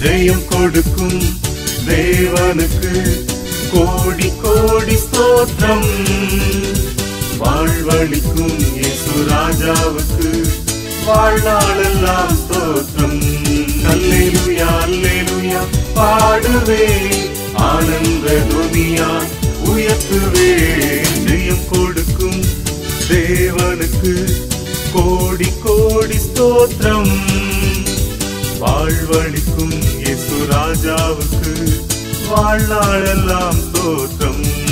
ஜெயம் கொடுக்கும் தேவனுக்கு கோடி கோடி ஸ்தோத்திரம் வாழ்வழிக்கும் இயேசு ராஜாவுக்கு வாழ்நாளெல்லாம் ஸ்தோத்திரம் அல்லேலுயா அல்லேலுயா பாடுவே ஆனந்த துனியா உயர்த்துவே ஜெயம் கொடுக்கும் தேவனுக்கு கோடி கோடி ஸ்தோத்திரம் வாழ்வழிக்கும் இயேசு ராஜாவுக்கு வாழ்நாளெல்லாம் ஸ்தோத்திரம்